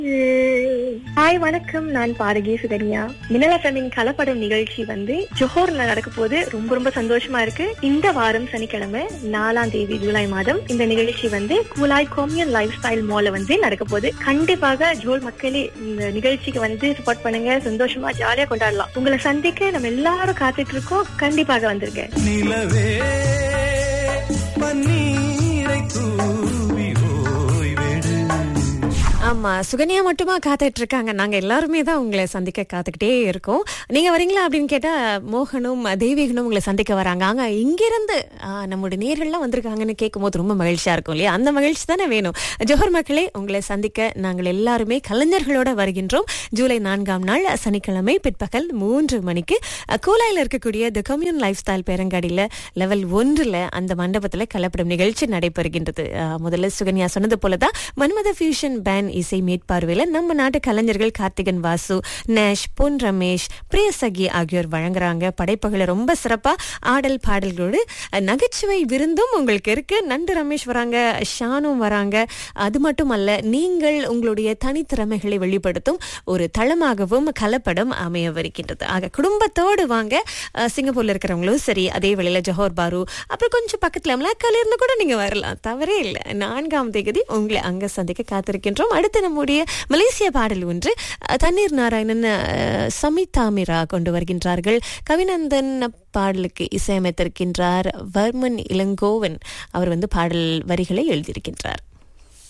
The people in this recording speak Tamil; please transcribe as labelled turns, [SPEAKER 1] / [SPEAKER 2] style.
[SPEAKER 1] ஹாய் வணக்கம் நான் பாரகி சுகன்யா மினல் எஃப்எம்மின் கலப்படம் நிகழ்ச்சி வந்து ஜோஹர்ல நடக்க போது ரொம்ப ரொம்ப சந்தோஷமா இருக்கு இந்த வாரம் சனிக்கிழமை நாலாம் தேதி ஜூலை மாதம் இந்த நிகழ்ச்சி வந்து கூலாய் கோமியன் லைஃப் ஸ்டைல் மால்ல வந்து நடக்க போகுது கண்டிப்பாக ஜோல் மக்களே இந்த நிகழ்ச்சிக்கு வந்து சப்போர்ட் பண்ணுங்க சந்தோஷமா ஜாலியா கொண்டாடலாம் உங்களை சந்திக்க நம்ம எல்லாரும் காத்துட்டு இருக்கோம் கண்டிப்பாக வந்துருங்க
[SPEAKER 2] நிலவே பன்னீரை தூவி ஓய்வெடு
[SPEAKER 3] ஆமா சுகன்யா மட்டுமா காத்துட்டு இருக்காங்க நாங்க எல்லாருமே தான் உங்களை சந்திக்க காத்துக்கிட்டே இருக்கோம் நீங்க வரீங்களா அப்படின்னு கேட்டா மோகனும் தெய்வீகனும் உங்களை சந்திக்க வராங்க அங்க இங்கிருந்து ஆ, நம்முடைய நேர்கள்லாம் வந்திருக்காங்கன்னு கேட்கும்போது ரொம்ப மகிழ்ச்சியா இருக்கும் இல்லையா அந்த மகிழ்ச்சி தானே வேணும் ஜோஹர் மக்களே உங்களை சந்திக்க நாங்கள் எல்லாருமே கலைஞர்களோட வருகின்றோம் ஜூலை நான்காம் நாள் சனிக்கிழமை பிற்பகல் மூன்று மணிக்கு அ, கூலாயில இருக்கக்கூடிய தி கம்யூன் லைஃப் ஸ்டைல் பேரங்காடியில லெவல் ஒன்றுல அந்த மண்டபத்துல கலப்படம் நிகழ்ச்சி நடைபெறுகின்றது அ, முதல்ல சுகன்யா சொன்னது போலதான் மன்மத ஃபியூஷன் பேண்ட் இசை மேற்பார்வையில நம்ம நாட்டு கலைஞர்கள் கார்த்திகன் வாசு நேஷ் பொன் ரமேஷ் பிரியசகி ஆகியோர் வழங்குறாங்க படைப்புகளை ரொம்ப சிறப்பா ஆடல் பாடல்களோடு அ, நகைச்சுவை விருந்தும் உங்களுக்கு இருக்கு நண்டு ரமேஷ் வராங்க ஷானும் வராங்க அது மட்டுமல்ல நீங்கள் உங்களுடைய தனித்திறமைகளை வெளிப்படுத்தும் ஒரு தளமாகவும் கலப்படம் அமையவிருக்கின்றது ஆக குடும்பத்தோடு வாங்க அ, சிங்கப்பூர்ல இருக்கிறவங்களும் சரி அதே வேளையில ஜோஹர் பாரு அப்புறம் கொஞ்சம் பக்கத்துல மலாக்கால இருந்து கூட நீங்க வரலாம் தவறே இல்லை நான்காம் தேதி உங்களை அங்க சந்திக்க காத்திருக்கின்றோம் அடுத்து நம்முடைய மலேசிய பாடல் ஒன்று அ, தண்ணீர் நாராயணன் அ, சமிதாமிரா கொண்டு வருகின்றார்கள் கவிநந்தன் பாடலுக்கு இசையமைத்திருக்கின்றார் வர்மன் இளங்கோவன் அவர் வந்து பாடல் வரிகளை எழுதியிருக்கின்றார்